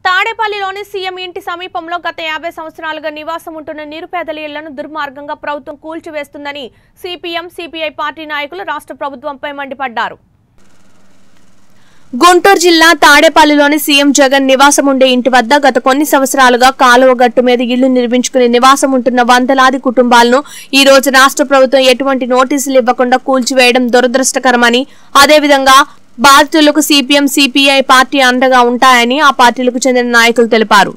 తాడేపల్లిలోని సీఎం ఇంటి సమీపంలో గత యాభై సంవత్సరాలుగా నివాసం ఉంటున్న నిరుపేదల ఇళ్లను దుర్మార్గంగా ప్రభుత్వం కూల్చివేస్తుందని సిపిఎం సిపిఐ పార్టీ నాయకులు రాష్ట్ర ప్రభుత్వంపై మండిపడ్డారు గుంటూరు జిల్లా తాడేపల్లిలోని సీఎం జగన్ నివాసం ఉండే ఇంటి వద్ద గత కొన్ని సంవత్సరాలుగా కాలువ గట్టు మీద ఇళ్లు నిర్మించుకుని నివాసం ఉంటున్న వందలాది కుటుంబాలను ఈ రోజు రాష్ట్ర ప్రభుత్వం ఎటువంటి నోటీసులు ఇవ్వకుండా కూల్చివేయడం దురదృష్టకరమని అదేవిధంగా బాధితులకు సిపిఎం సిపిఐ పార్టీ అండగా ఉంటాయని ఆ పార్టీలకు చెందిన నాయకులు తెలిపారు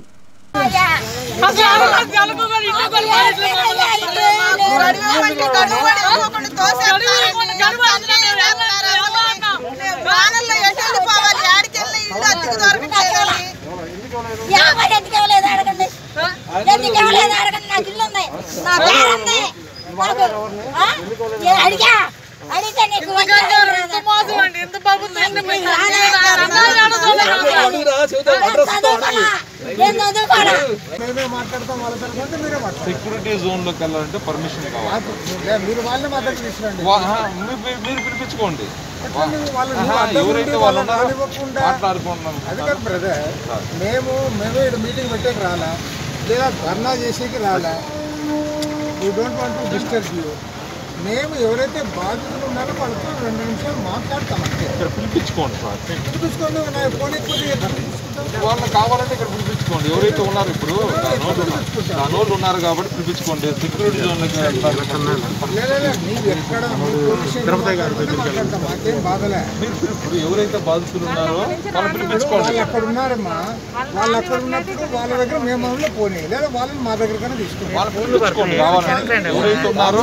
యాభై ఎందుకు ఇవ్వలేదు అడగండి ఎందుకు ఇవ్వలేదు అడగండి నాకు ఇల్లు ఉంది నా పేరు ఉంది నాకు ఆ? నేను అడిగా అడిగితే నీకు వచ్చాడు నేను చదువుకోను మేమే మాట్లాడతాం వాళ్ళ తరఫున మీరే మాట్లాడతాం సెక్యూరిటీ జోన్ లోకి వెళ్ళాలంటే పర్మిషన్ కావాలి మాకు- మీరు వాళ్ళని మాట్లాడి తీసుకురండి వా- ఆహా, మీరు- మీరు- మీరు పిలిపించుకోండి ఎట్లా నువ్వు వాళ్ళని ఆహా, నువ్వు అడ్డం ఎవరైతే ఉండి వాళ్ళు వాళ్ళని ఉన్నారో రానివ్వకుండా మాట్లాడుకుంటున్నాం అది కాదు బ్రదర్ మేము మేమే ఇక్కడ మీటింగ్ పెట్టేకి రాలా లేదా ధర్నా చేసేకి రాలా you don't want to disturb you మేము ఎవరైతే బాధితులు ఉన్నారో వాళ్ళతో రెండు నిమిషాలు మాట్లాడతాం అంతే ఇక్కడ పిలిపించుకోండి సార్ చూసుకోండి నా ఫోన్ ఎక్కువ ఎక్కడ తీసుకుంటాం వాళ్ళని కావాలంటే ఇక్కడ పిలిపించుకోండి ఎవరైతే ఉన్నారు ఇప్పుడు దానోళ్ళు ఉన్నారు దానోళ్ళు ఉన్నారు కాబట్టి పిలిపించుకోండి సెక్యూరిటీ జోన్ లోకి వెళ్తారు లేదా నీవు ఎక్కడ మీ పొజిషన్ మాట్లాడతాం మాకేం బాధలే మీరు ఇప్పుడు ఎవరైతే బాధితులు ఉన్నారో వాళ్ళని పిలిపించుకోండి వాళ్ళు అక్కడ ఉన్నారమ్మా వాళ్ళు అక్కడ ఉన్నప్పుడు వాళ్ళ దగ్గర మేము వాళ్ళని పోనీ లేదా వాళ్ళని మా దగ్గరకైనా తీసుకుంటాం వాళ్ళని పిలిపించుకోండి కావాలంటే ఎవరైతే ఉన్నారో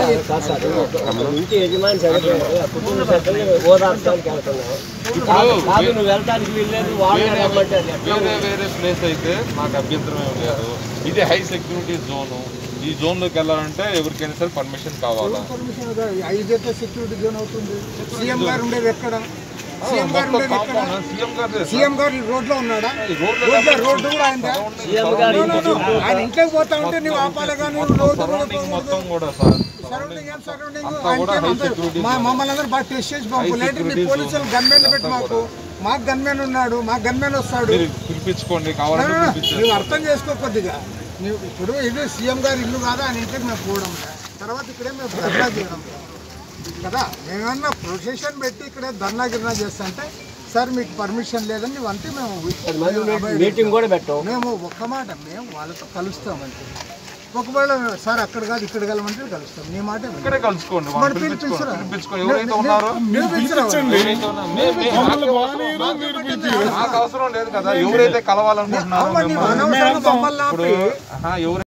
ఇంటి యజమాని చనిపోయాడు ఆ కుటుంబ సభ్యుల్ని ఓదార్చడానికి వెళ్తున్నావు ఇప్పుడు కాదు నువ్వు వెళ్ళడానికి వీల్లేదు వాళ్ళు రమ్మంటే అది ఎట్లా వేరే వేరే ప్లేస్ అయితే నాకు అభ్యంతరం ఏం లేదు ఇది హై సెక్యూరిటీ జోను ఈ జోన్ లోకి వెళ్ళాలంటే ఎవరికైనా సరే పర్మిషన్ కావాలా పర్మిషన్ ఐదైతే సెక్యూరిటీ జోన్ అవుతుంది సీఎం గారు ఉండేది ఎక్కడ సీఎం గారు ఉండేది ఎక్కడ సీఎం గారు సీఎం గారు ఈ రోడ్లో ఉన్నాడా ఈ రోడ్లో రోడ్లో రోడ్డు కూడా ఆయన సీఎం గారు ఆయన ఇంట్లోకి పోతా ఉంటే నువ్వు ఆపాలి కానీ నువ్వు రోడ్డు కూడా సరౌండింగ్ మొత్తం కూడా సార్ సరౌండింగ్ ఏం సరౌండింగ్ అంతా కూడా high ఆయనకేం security అందరూ- మా మమ్మల్ని అందరూ బాగా టెస్ట్ చేసి పంపు లేదంటే మీ పోలీసులు గన్మెన్ పెట్టి మాకు మాకు గన్మెన్ ఉన్నాడు మా గన్మెన్ వస్తాడు మీరు పిలిపించుకోండి కావాలంటే పిలిపించండి నువ్వు అర్థం చేసుకో కొద్దిగా నువ్వు ఇప్పుడు ఇది సీఎం గారి ఇల్లు కాదా అని ఇంటికి మేము పోవడం తర్వాత ఇక్కడే మేము ధర్నా చేయడం కదా మేమన్నా ప్రొసెషన్ పెట్టి ఇక్కడే ధర్నా గిర్నా చేస్తుంటే సార్ మీకు పర్మిషన్ లేదని నువ్వు అంటే మేము మీటింగ్ కూడా పెట్టావు మేము ఒక్క మాట మేము వాళ్ళతో కలుస్తామంటే ఒకవేళ సార్ అక్కడ కాదు ఇక్కడ కలమంటే కలుస్తాం నీ మాట విను. ఇక్కడే కలుసుకోండి మరి వాళ్ళని పిలిపించుకోండి పిలిపించరా? పిలిపించుకోండి ఎవరైతే ఉన్నారో నువ్వు పిలిచిరా వాళ్ళు. ఎవరైతే ఉన్నారో మే- మే- మాకు అవసరం లేదు కదా ఎవరైతే కలవాలనుకుంటున్నారో అవును, నీవు మిమ్మల్ని- అనవసరంగా మమ్మల్ని ఇప్పుడు ఆపి ఆహా, ఎవరైతే